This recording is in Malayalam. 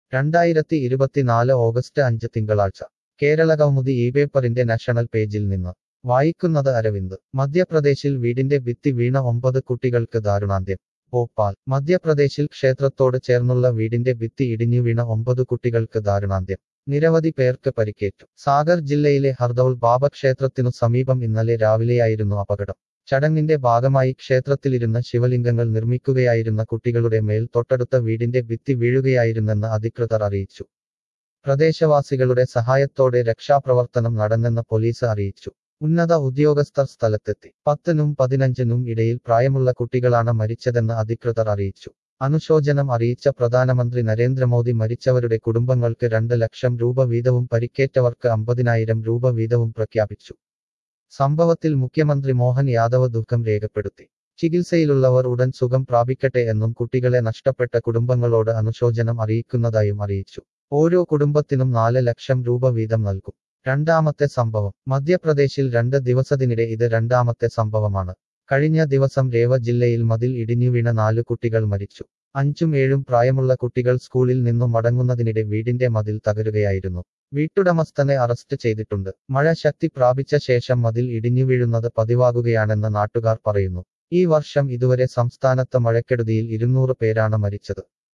രണ്ടായിരത്തി ഇരുപത്തിനാല് ഓഗസ്റ്റ് അഞ്ച് തിങ്കളാഴ്ച കേരളകൗമുദി ഈ പേപ്പറിന്റെ നാഷണൽ പേജിൽ നിന്ന് വായിക്കുന്നത് അരവിന്ദ് മധ്യപ്രദേശിൽ വീടിന്റെ ഭിത്തി വീണ ഒമ്പത് കുട്ടികൾക്ക് ദാരുണാന്ത്യം ഭോപ്പാൽ മധ്യപ്രദേശിൽ ക്ഷേത്രത്തോട് ചേർന്നുള്ള വീടിന്റെ ഭിത്തി ഇടിഞ്ഞു വീണ ഒമ്പത് കുട്ടികൾക്ക് ദാരുണാന്ത്യം നിരവധി പേർക്ക് പരിക്കേറ്റു സാഗർ ജില്ലയിലെ ഹർദൌൾ ബാബ ക്ഷേത്രത്തിനു സമീപം ഇന്നലെ രാവിലെയായിരുന്നു അപകടം ചടങ്ങിന്റെ ഭാഗമായി ക്ഷേത്രത്തിലിരുന്ന ശിവലിംഗങ്ങൾ നിർമ്മിക്കുകയായിരുന്ന കുട്ടികളുടെ മേൽ തൊട്ടടുത്ത വീടിന്റെ ഭിത്തി വീഴുകയായിരുന്നെന്ന് അധികൃതർ അറിയിച്ചു പ്രദേശവാസികളുടെ സഹായത്തോടെ രക്ഷാപ്രവർത്തനം നടന്നെന്ന് പോലീസ് അറിയിച്ചു ഉന്നത ഉദ്യോഗസ്ഥർ സ്ഥലത്തെത്തി പത്തിനും പതിനഞ്ചിനും ഇടയിൽ പ്രായമുള്ള കുട്ടികളാണ് മരിച്ചതെന്ന് അധികൃതർ അറിയിച്ചു അനുശോചനം അറിയിച്ച പ്രധാനമന്ത്രി നരേന്ദ്രമോദി മരിച്ചവരുടെ കുടുംബങ്ങൾക്ക് രണ്ട് ലക്ഷം രൂപ വീതവും പരിക്കേറ്റവർക്ക് അമ്പതിനായിരം രൂപ വീതവും പ്രഖ്യാപിച്ചു സംഭവത്തിൽ മുഖ്യമന്ത്രി മോഹൻ യാദവ് ദുഃഖം രേഖപ്പെടുത്തി ചികിത്സയിലുള്ളവർ ഉടൻ സുഖം പ്രാപിക്കട്ടെ എന്നും കുട്ടികളെ നഷ്ടപ്പെട്ട കുടുംബങ്ങളോട് അനുശോചനം അറിയിക്കുന്നതായും അറിയിച്ചു ഓരോ കുടുംബത്തിനും നാല് ലക്ഷം രൂപ വീതം നൽകും രണ്ടാമത്തെ സംഭവം മധ്യപ്രദേശിൽ രണ്ട് ദിവസത്തിനിടെ ഇത് രണ്ടാമത്തെ സംഭവമാണ് കഴിഞ്ഞ ദിവസം രേവ ജില്ലയിൽ മതിൽ ഇടിഞ്ഞു വീണ നാലു കുട്ടികൾ മരിച്ചു അഞ്ചും ഏഴും പ്രായമുള്ള കുട്ടികൾ സ്കൂളിൽ നിന്നു മടങ്ങുന്നതിനിടെ വീടിന്റെ മതിൽ തകരുകയായിരുന്നു വീട്ടുടമസ്ഥനെ അറസ്റ്റ് ചെയ്തിട്ടുണ്ട് മഴ ശക്തി പ്രാപിച്ച ശേഷം മതിൽ ഇടിഞ്ഞു വീഴുന്നത് പതിവാകുകയാണെന്ന് നാട്ടുകാർ പറയുന്നു ഈ വർഷം ഇതുവരെ സംസ്ഥാനത്ത് മഴക്കെടുതിയിൽ ഇരുന്നൂറ് പേരാണ് മരിച്ചത്